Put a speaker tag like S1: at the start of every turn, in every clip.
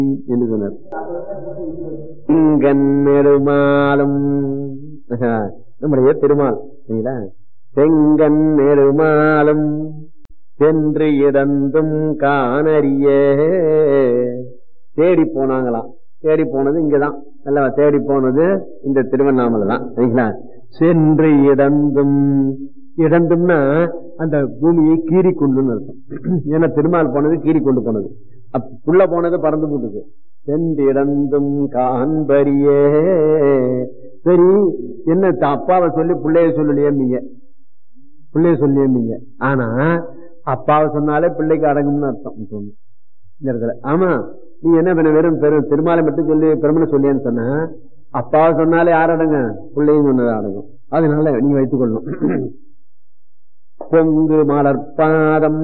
S1: என்று சொன்னார் திங்கன் நெடுமாலும் நம்முடைய திருமால் சரிங்களா செங்கன் நெடுமாலும் சென்று இடந்தும் காணறிய தேடி போனாங்களாம் தேடி போனது இங்கதான் அல்லவா தேடி போனது இந்த திருவண்ணாமலை தான் சரிங்களா சென்று இடந்தும் இடந்தும்னா அந்த பூமியை கீறி கொண்டுன்னு அர்த்தம் ஏன்னா திருமால் போனது கீறி கொண்டு போனது அப் புள்ள போனது பறந்து போட்டுது சென்று இடந்தும் காண்பரியே சரி என்ன த- அப்பாவை சொல்லி பிள்ளைய சொல்லலையேம்பீங்க பிள்ளைய சொல்லியேம்பீங்க ஆனா அப்பாவை சொன்னாலே பிள்ளைக்கு அடங்கும்னு அர்த்தம் சொன்ன இந்த இடத்துல ஆமா நீ என்ன பண்ண வெறும் பெரும் திருமாலை மட்டும் சொல்லி பெருமனை சொல்லியேன்னு சொன்ன அப்பாவை சொன்னாலே யார் அடங்க பிள்ளையும் சொன்னது அடங்கும் அதனால நீங்க வைத்துக் கொள்ளணும் பொங்கு மலர்பாதம்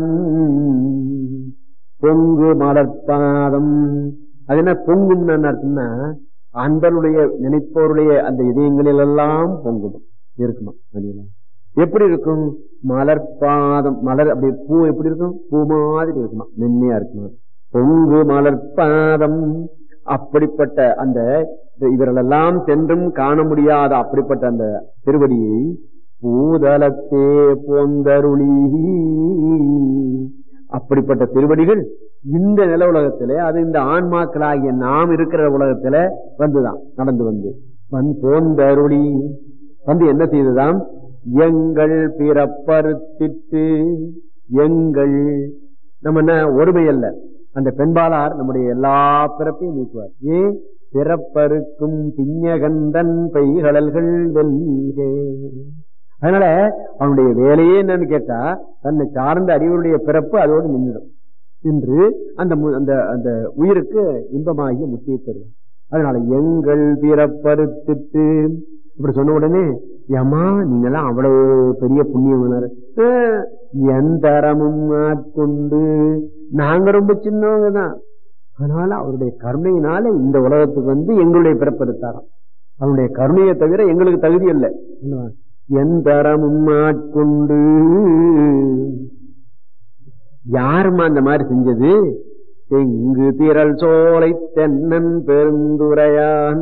S1: பொங்கு மலர்பாதம் அது என்ன பொங்கும்னு என்ன அர்த்தம்னா அன்பருடைய நினைப்பவருடைய அந்த இதயங்களில் எல்லாம் பொங்கும் இருக்குமா அப்படின்னா எப்படி இருக்கும் மலர்பாதம் மலர் அப்படி பூ எப்படி இருக்கும் பூ மாதிரி இருக்குமா மென்மையா இருக்குமா பொங்கு மலர்பாதம் அப்படிப்பட்ட அந்த இவர்களெல்லாம் சென்றும் காண முடியாத அப்படிப்பட்ட அந்த திருவடியை பூதலத்தே போந்தருளி அப்படிப்பட்ட திருவடிகள் இந்த நில உலகத்திலே அது இந்த ஆன்மாக்களாகிய நாம் இருக்கிற உலகத்தில வந்துதான் நடந்து வந்து வன் போந்தருளி வந்து என்ன செய்ததாம் எங்கள் பிறப்பறுத்திட்டு எங்கள் நம்ம என்ன ஒருமை அல்ல அந்த பெண்பாளார் நம்முடைய எல்லா பிறப்பையும் நீக்குவார் ஏன் பிறப்பறுக்கும் பிஞ்சகந்தன் பெய்கடல்கள் வெல்கே அதனால அவனுடைய வேலையே என்னன்னு கேட்டா தன்னை சார்ந்த அறிவுடைய பிறப்பு அதோடு நின்றுடும் என்று அந்த மு- அந்த அந்த உயிருக்கு இன்பமாகிய முத்தியை தரும் அதனால எங்கள் பிறப்பறுத்திட்டு இப்படி சொன்ன உடனே ஏமா நீங்கெல்லாம் அவ்வளவு பெரிய புண்ணியவனர் எந்தரமும் ஆட்கொண்டு நாங்க ரொம்ப சின்னவங்க தான் அதனால அவருடைய கருணையினால இந்த உலகத்துக்கு வந்து எங்களுடைய பிறப்பெடுத்தாராம் அவருடைய கருணையை தவிர எங்களுக்கு தகுதி இல்லை எந்தரமும் ஆட்கொண்டு யாருமா அந்த மாதிரி செஞ்சது எங்கு திரள் சோலை தென்னன் பெருந்துரையான்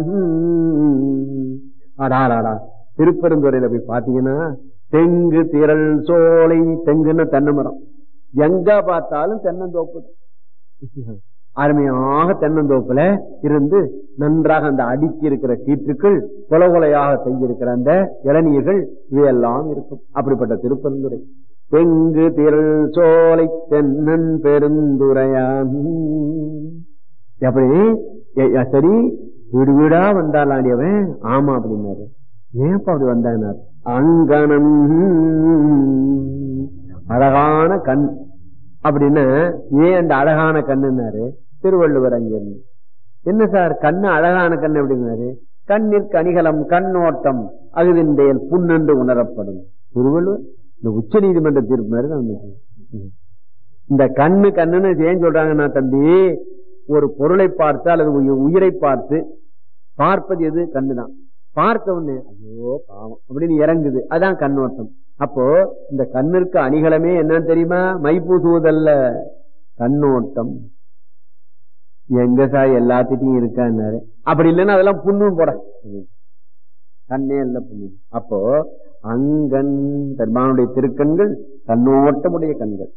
S1: அடாடாடா திருப்பெருந்துறையில போய் பாத்தீங்கன்னா தெங்கு திரள் சோலை தெங்குன்னு தென்னை மரம் எங்க பார்த்தாலும் தென்னந்தோப்பு அருமையாக தென்னந்தோப்புல இருந்து நன்றாக அந்த அடுக்கி இருக்கிற கீற்றுக்கள் கொல கொலையாக செய்திருக்கிற அந்த இளநீர்கள் இவையெல்லாம் இருக்கும் அப்படிப்பட்ட திருப்பெருந்துறை தெங்கு திரள் சோலை தென்னன் பெருந்துரையான் எப்படி ஏ- ஏ, சரி வீடு வீடா வந்தாலாடியவன் ஆமா அப்படின்னாரு ஏன்ப்பா அப்படி வந்தானார் அங்கனம் அழகான கண் அப்படின்னா ஏன் அந்த அழகான கண்ணுன்னாரு திருவள்ளுவர் அங்க இருந்து. என்ன சார் கண்ணு அழகான கண் அப்படின்னாரு கண்ணிற்கு அணிகலம் கண்ணோட்டம் அகுதின்றேல் புண்ணென்று உணரப்படும் திருவள்ளுவர் இந்த உச்ச நீதிமன்ற தீர்ப்பு மாதிரி தான் வந்தது. இந்த கண்ணு கண்ணுன்னு ஏன் சொல்றாங்கன்னா தம்பி ஒரு பொருளை பார்த்து அல்லது உயி- உயிரை பார்த்து பார்ப்பது எது கண்ணுதான் பார்த்த உடனே ஐயோ பாவம் அப்படின்னு இறங்குது அதான் கண்ணோட்டம் அப்போ இந்த கண்ணிற்கு அணிகலமே என்னன்னு தெரியுமா மைப்பூசுவதல்ல கண்ணோட்டம் எங்க சார் எல்லாத்திட்டையும் இருக்கான்னாரு அப்படி இல்லைன்னா அதெல்லாம் புண்ணும் போட கண்ணே இல்ல புண்ணு அப்போ அங்கன் பெருமானுடைய திருக்கண்கள் கண்ணோட்டமுடைய கண்கள்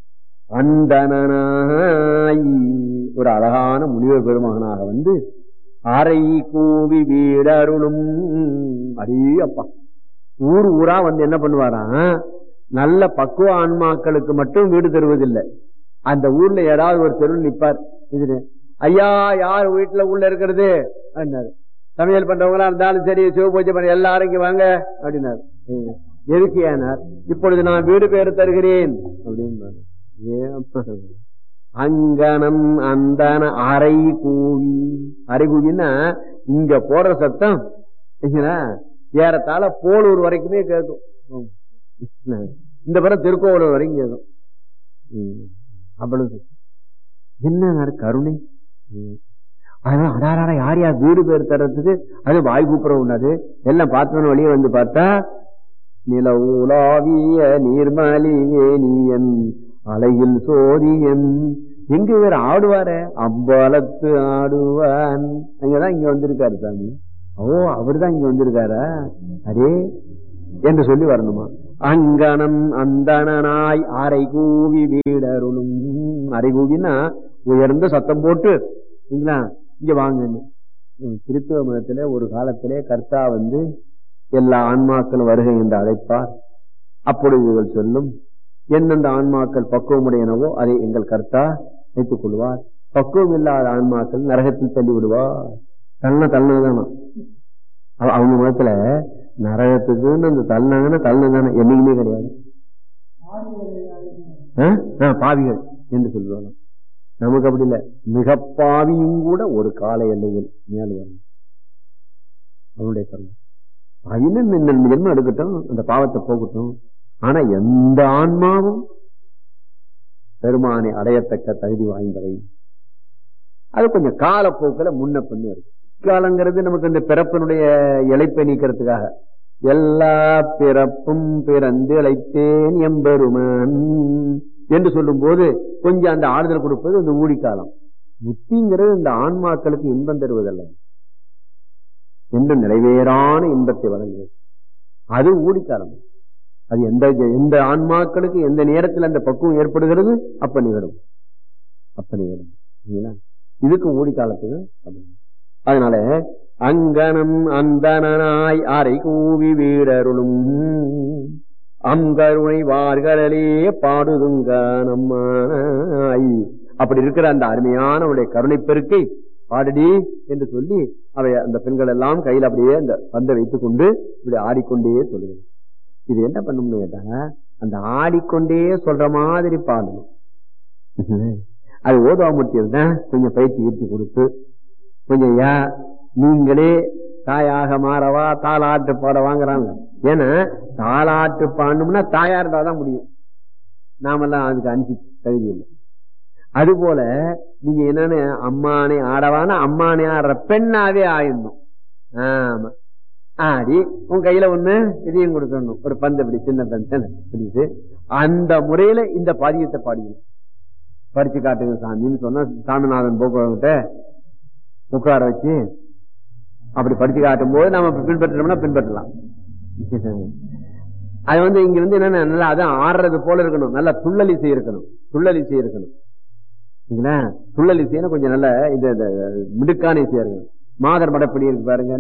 S1: அந்தனாய் ஒரு அழகான முனிவர் பெருமகனாக வந்து அறை கூவி வீடருளும் அடே அப்பா ஊர் ஊரா வந்து என்ன பண்ணுவாராம் நல்ல பக்குவ ஆன்மாக்களுக்கு மட்டும் வீடு தருவதில்லை அந்த ஊர்ல ஏதாவது ஒரு தெருவில் நிப்பார் இது ஐயா யார் வீட்டுல உள்ள இருக்கிறது அப்படின்னாரு சமையல் பண்றவங்களா இருந்தாலும் சரி சிவ பூஜை பண்ண எல்லாரும் இங்க வாங்க அப்படின்னாரு ஏங்க, எதுக்கு ஏனார் இப்பொழுது நான் வீடு பேரு தருகிறேன் அப்படின்னு ஏன் அப்ப? அங்கனம் அந்தன அரை கூவி அரை கூவின்னா இங்க போடுற சத்தம் சரிங்களா? ஏறத்தாழ போலூர் வரைக்குமே கேட்கும் ம். இந்த பிறகு திருக்கோவலூர் வரைக்கும் கேட்கும் ம். அவ்வளவு என்ன கருணை ம். அதனால அடாராடா யார் யார் வீடு பேர் தர்றதுக்கு அது வாய் கூப்புற உண்ணாது எல்லாம் பார்த்தவன வழியே வந்து பார்த்தா நில உலாவிய நீர்மலி வேணியன் அலையில் சோதியன் எங்க இவர் ஆடுவார அம்பலத்து ஆடுவான் அங்கதான் இங்க வந்திருக்காரு சாமி ஓ அவர்தான் இங்க வந்திருக்காரா அரே என்று சொல்லி வரணுமா அங்கனம் அந்தனாய் அரை கூவி வீடருளும் அரை கூவினா உயர்ந்த சத்தம் போட்டு சரிங்களா? இங்க வாங்கன்னு உம், கிறிஸ்துவ மதத்திலே ஒரு காலத்திலே கர்த்தா வந்து எல்லா ஆன்மாக்களும் வருகை என்று அழைப்பார் அப்பொழுது இவர்கள் சொல்லும் எந்தெந்த ஆன்மாக்கள் பக்குவமுடையனவோ அதை எங்கள் கர்த்தா வைத்துக் கொள்வார் பக்குவம் இல்லாத ஆன்மாக்கள் நரகத்தில் தள்ளி விடுவார் தள்ள தள்ளதானா அவங்க மதத்துல நரகத்துக்குன்னு அந்த தள்ளினாங்கன்னா தள்ளினாங்கன்னா என்னைக்குமே கிடையாது ஆ? ஆ, பாவிகள் என்று சொல்லுவாங்க நமக்கு அப்படி இல்ல மிக பாவியும் கூட ஒரு கால எல்லையில் மேல் வரும் அவனுடைய கர்மம் பாவின்னு இந்த ஜென்மம் எடுக்கட்டும் அந்த பாவத்தை போகட்டும் ஆனா எந்த ஆன்மாவும் பெருமானை அடையத்தக்க தகுதி வாய்ந்தவை அது கொஞ்சம் காலப்போக்கில் முன்ன பின்ன இருக்கு காலங்கிறது நமக்கு இந்த பிறப்பினுடைய இழைப்பை நீக்கிறதுக்காக எல்லா பிறப்பும் பிறந்து இழைத்தேன் எம்பெருமான் என்று சொல்லும் போது கொஞ்சம் அந்த ஆறுதல் கொடுப்பது இந்த ஊழிக்காலம் முத்திங்கிறது இந்த ஆன்மாக்களுக்கு இன்பம் தருவதல்ல என்று நிறைவேறான இன்பத்தை வழங்குவது அது ஊழிக்காலம் அது எந்த எந்த ஆன்மாக்களுக்கு எந்த நேரத்தில் அந்த பக்குவம் ஏற்படுகிறது அப்ப நிகழும் அப்ப நிகழும் சரிங்களா? இதுக்கு ஊழி காலத்துக்கு அப்படி. அதனால அங்கனம் அந்தனாய் அரை கூவி வீடருளும் அங்கருணை வார்களே பாடுதுங்க நம்மாய் அப்படி இருக்கிற அந்த அருமையான அவனுடைய கருணை பெருக்கை பாடடி என்று சொல்லி அவை அந்த பெண்கள் எல்லாம் கையில் அப்படியே அந்த பந்தை வைத்துக் கொண்டு இப்படி ஆடிக்கொண்டே சொல்லுது இது என்ன பண்ணணும்னு கேட்டா அந்த ஆடிக்கொண்டே சொல்ற மாதிரி பாடணும் அது ஓதுவாமூர்த்தி தான் கொஞ்சம் பயிற்சி ஈர்த்தி கொடுத்து கொஞ்சம் யா நீங்களே தாயாக மாறவா தாலாட்டு பாட வாங்குறாங்க ஏன்னா தாலாட்டு பாடணும்னா தாயா இருந்தா தான் முடியும் நாமெல்லாம் அதுக்கு அனுப்பி தகுதி இல்லை அது போல நீங்க என்னன்னு அம்மானை ஆடவானா அம்மானை ஆடுற பெண்ணாவே ஆயிடணும் ஆமா ஆடி உன் கையில ஒண்ணு இதையும் கொடுக்கணும் ஒரு பந்து அப்படி சின்ன பந்து அந்த முறையில இந்த பாதியத்தை பாடிக்கணும் படிச்சு காட்டுங்க சாமின்னு சொன்னா சாமிநாதன் போக்குவரங்கிட்ட உட்கார வச்சு அப்படி படிச்சு காட்டும் போது நம்ம பின்பற்றோம்னா பின்பற்றலாம் அது வந்து இங்க வந்து என்னன்னா நல்லா அதான் ஆடுறது போல இருக்கணும் நல்லா துள்ளலிசை இருக்கணும் துள்ளலிசை இருக்கணும் சரிங்களா? துள்ளலிசைன்னு கொஞ்சம் நல்ல இந்த இந்த மிடுக்கான இசையா இருக்கணும் மாதர் மடப்படி இருக்கு பாருங்க